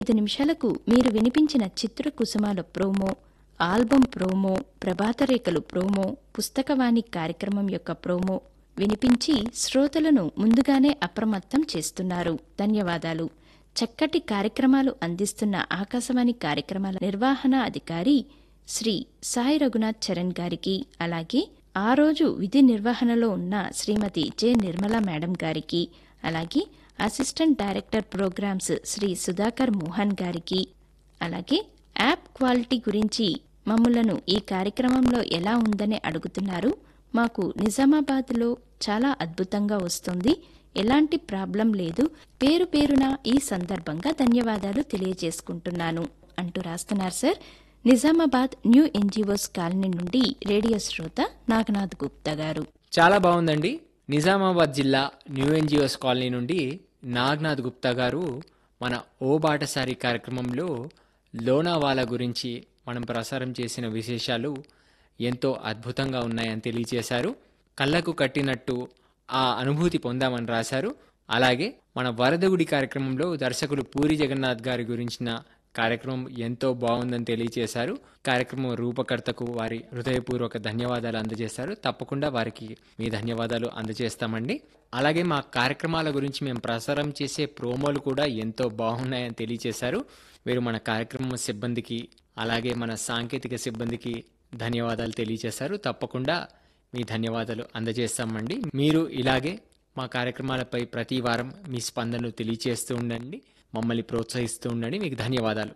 ఐదు నిమిషాలకు మీరు వినిపించిన చిత్ర కుసుమాల ప్రోమో ఆల్బం ప్రోమో ప్రభాతరేఖలు ప్రోమో పుస్తకవాణి కార్యక్రమం యొక్క ప్రోమో వినిపించి శ్రోతలను ముందుగానే అప్రమత్తం చేస్తున్నారు ధన్యవాదాలు చక్కటి కార్యక్రమాలు అందిస్తున్న ఆకాశవాణి కార్యక్రమాల నిర్వహణ అధికారి శ్రీ సాయి రఘునాథ్ చరణ్ గారికి అలాగే ఆ రోజు విధి నిర్వహణలో ఉన్న శ్రీమతి జె నిర్మలా మేడం గారికి అలాగే assistant director programmes Shri Sudhakar Mohan గారికి అలాగే యాప్ క్వాలిటీ గురించి మమ్ములను ఈ కార్యక్రమంలో ఎలా ఉందని అడుగుతున్నారు మాకు నిజామాబాద్లో చాలా అద్భుతంగా వస్తుంది ఎలాంటి ప్రాబ్లం లేదు పేరు పేరున ఈ సందర్భంగా ధన్యవాదాలు తెలియజేసుకుంటున్నాను అంటూ రాస్తున్నారు sir Nizamabad new NGOs colony నుండి రేడియో శ్రోత నాగనాథ్ గుప్తా గారు చాలా బాగుందండి నిజామాబాద్ జిల్లా న్యూ ఎన్జిఓస్ కాలనీ నుండి నాగ్నాథ్ గుప్తా గారు మన ఓ బాటసారి కార్యక్రమంలో లోనావాలా గురించి మనం ప్రసారం చేసిన విశేషాలు ఎంతో అద్భుతంగా ఉన్నాయని తెలియజేశారు కళ్ళకు కట్టినట్టు ఆ అనుభూతి పొందామని రాశారు అలాగే మన వరదగుడి కార్యక్రమంలో దర్శకులు పూరి జగన్నాథ్ గారి గురించిన కార్యక్రమం ఎంతో బాగుందని తెలియజేశారు కార్యక్రమం రూపకర్తకు వారి హృదయపూర్వక ధన్యవాదాలు అందజేశారు తప్పకుండా వారికి మీ ధన్యవాదాలు అందజేస్తామండి అలాగే మా కార్యక్రమాల గురించి మేము ప్రసారం చేసే ప్రోమోలు కూడా ఎంతో బాగున్నాయని తెలియజేశారు మీరు మన కార్యక్రమం సిబ్బందికి అలాగే మన సాంకేతిక సిబ్బందికి ధన్యవాదాలు తెలియజేశారు తప్పకుండా మీ ధన్యవాదాలు అందజేస్తామండి మీరు ఇలాగే మా కార్యక్రమాలపై ప్రతి వారం మీ స్పందనలు తెలియజేస్తూ ఉండండి మమ్మల్ని ప్రోత్సహిస్తూ ఉండండి మీకు ధన్యవాదాలు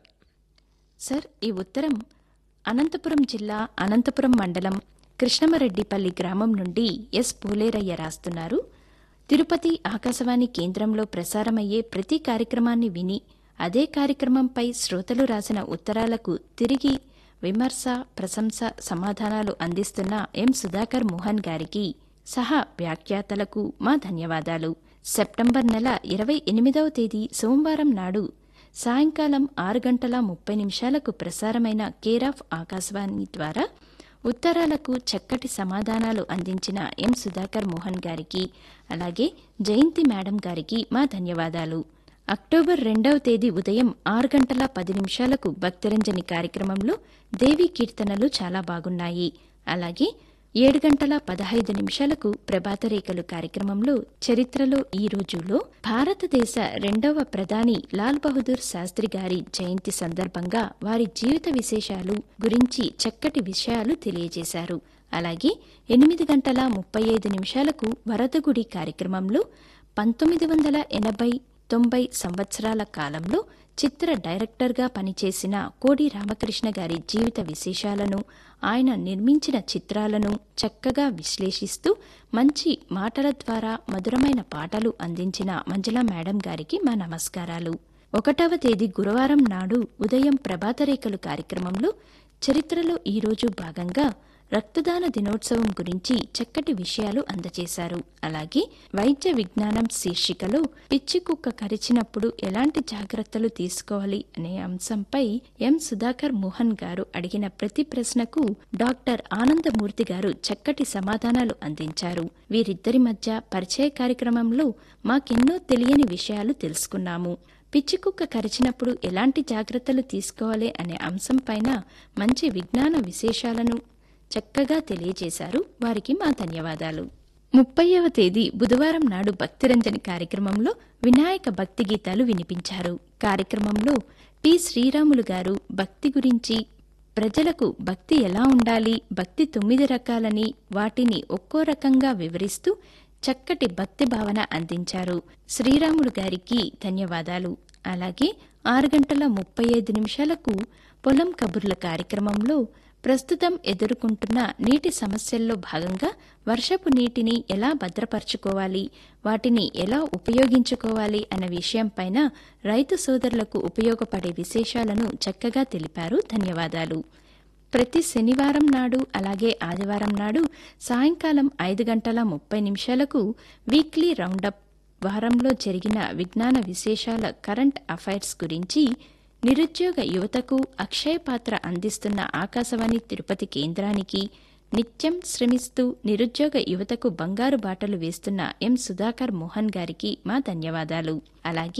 సార్ ఈ ఉత్తరం అనంతపురం జిల్లా అనంతపురం మండలం కృష్ణమరెడ్డిపల్లి గ్రామం నుండి ఎస్ పూలేరయ్య రాస్తున్నారు తిరుపతి ఆకాశవాణి కేంద్రంలో ప్రసారమయ్యే ప్రతి కార్యక్రమాన్ని విని అదే కార్యక్రమంపై శ్రోతలు రాసిన ఉత్తరాలకు తిరిగి విమర్శ ప్రశంస సమాధానాలు అందిస్తున్న ఎం సుధాకర్ మోహన్ గారికి సహా వ్యాఖ్యాతలకు మా ధన్యవాదాలు సెప్టెంబర్ నెల ఇరవై ఎనిమిదవ తేదీ సోమవారం నాడు సాయంకాలం ఆరు గంటల ముప్పై నిమిషాలకు ప్రసారమైన కేర్ ఆఫ్ ఆకాశవాణి ద్వారా ఉత్తరాలకు చక్కటి సమాధానాలు అందించిన ఎం సుధాకర్ మోహన్ గారికి అలాగే జయంతి మేడం గారికి మా ధన్యవాదాలు అక్టోబర్ రెండవ తేదీ ఉదయం ఆరు గంటల పది నిమిషాలకు భక్తిరంజని కార్యక్రమంలో దేవీ కీర్తనలు చాలా బాగున్నాయి అలాగే ఏడు గంటల పదహైదు నిమిషాలకు ప్రభాతరేఖలు కార్యక్రమంలో చరిత్రలో ఈ రోజులో భారతదేశ రెండవ ప్రధాని లాల్ బహదూర్ శాస్త్రి గారి జయంతి సందర్భంగా వారి జీవిత విశేషాలు గురించి చక్కటి విషయాలు తెలియజేశారు అలాగే ఎనిమిది గంటల ముప్పై ఐదు నిమిషాలకు వరదగుడి కార్యక్రమంలో పంతొమ్మిది వందల ఎనభై తొంభై సంవత్సరాల కాలంలో చిత్ర డైరెక్టర్గా పనిచేసిన కోడి రామకృష్ణ గారి జీవిత విశేషాలను ఆయన నిర్మించిన చిత్రాలను చక్కగా విశ్లేషిస్తూ మంచి మాటల ద్వారా మధురమైన పాటలు అందించిన మంజుల మేడం గారికి మా నమస్కారాలు ఒకటవ తేదీ గురువారం నాడు ఉదయం ప్రభాతరేఖలు కార్యక్రమంలో చరిత్రలో ఈరోజు భాగంగా రక్తదాన దినోత్సవం గురించి చక్కటి విషయాలు అందజేశారు అలాగే వైద్య విజ్ఞానం శీర్షికలో పిచ్చి కుక్క కరిచినప్పుడు ఎలాంటి జాగ్రత్తలు తీసుకోవాలి అనే అంశంపై ఎం సుధాకర్ మోహన్ గారు అడిగిన ప్రతి ప్రశ్నకు డాక్టర్ ఆనందమూర్తి గారు చక్కటి సమాధానాలు అందించారు వీరిద్దరి మధ్య పరిచయ కార్యక్రమంలో మాకెన్నో తెలియని విషయాలు తెలుసుకున్నాము పిచ్చి కుక్క కరిచినప్పుడు ఎలాంటి జాగ్రత్తలు తీసుకోవాలి అనే అంశంపైన మంచి విజ్ఞాన విశేషాలను చక్కగా తెలియజేశారు వారికి మా ధన్యవాదాలు ముప్పైవ తేదీ బుధవారం నాడు భక్తిరంజని కార్యక్రమంలో వినాయక భక్తి గీతాలు వినిపించారు కార్యక్రమంలో పి శ్రీరాములు గారు భక్తి గురించి ప్రజలకు భక్తి ఎలా ఉండాలి భక్తి తొమ్మిది రకాలని వాటిని ఒక్కో రకంగా వివరిస్తూ చక్కటి భక్తి భావన అందించారు శ్రీరాములు గారికి ధన్యవాదాలు అలాగే ఆరు గంటల ముప్పై ఐదు నిమిషాలకు పొలం కబుర్ల కార్యక్రమంలో ప్రస్తుతం ఎదుర్కొంటున్న నీటి సమస్యల్లో భాగంగా వర్షపు నీటిని ఎలా భద్రపరచుకోవాలి వాటిని ఎలా ఉపయోగించుకోవాలి అన్న విషయంపైన రైతు సోదరులకు ఉపయోగపడే విశేషాలను చక్కగా తెలిపారు ధన్యవాదాలు ప్రతి శనివారం నాడు అలాగే ఆదివారం నాడు సాయంకాలం ఐదు గంటల ముప్పై నిమిషాలకు వీక్లీ రౌండప్ వారంలో జరిగిన విజ్ఞాన విశేషాల కరెంట్ అఫైర్స్ గురించి నిరుద్యోగ యువతకు అక్షయ పాత్ర అందిస్తున్న ఆకాశవాణి తిరుపతి కేంద్రానికి నిత్యం శ్రమిస్తూ నిరుద్యోగ యువతకు బంగారు బాటలు వేస్తున్న ఎం సుధాకర్ మోహన్ గారికి మా ధన్యవాదాలు అలాగే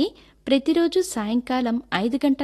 ప్రతిరోజు సాయంకాలం ఐదు గంటల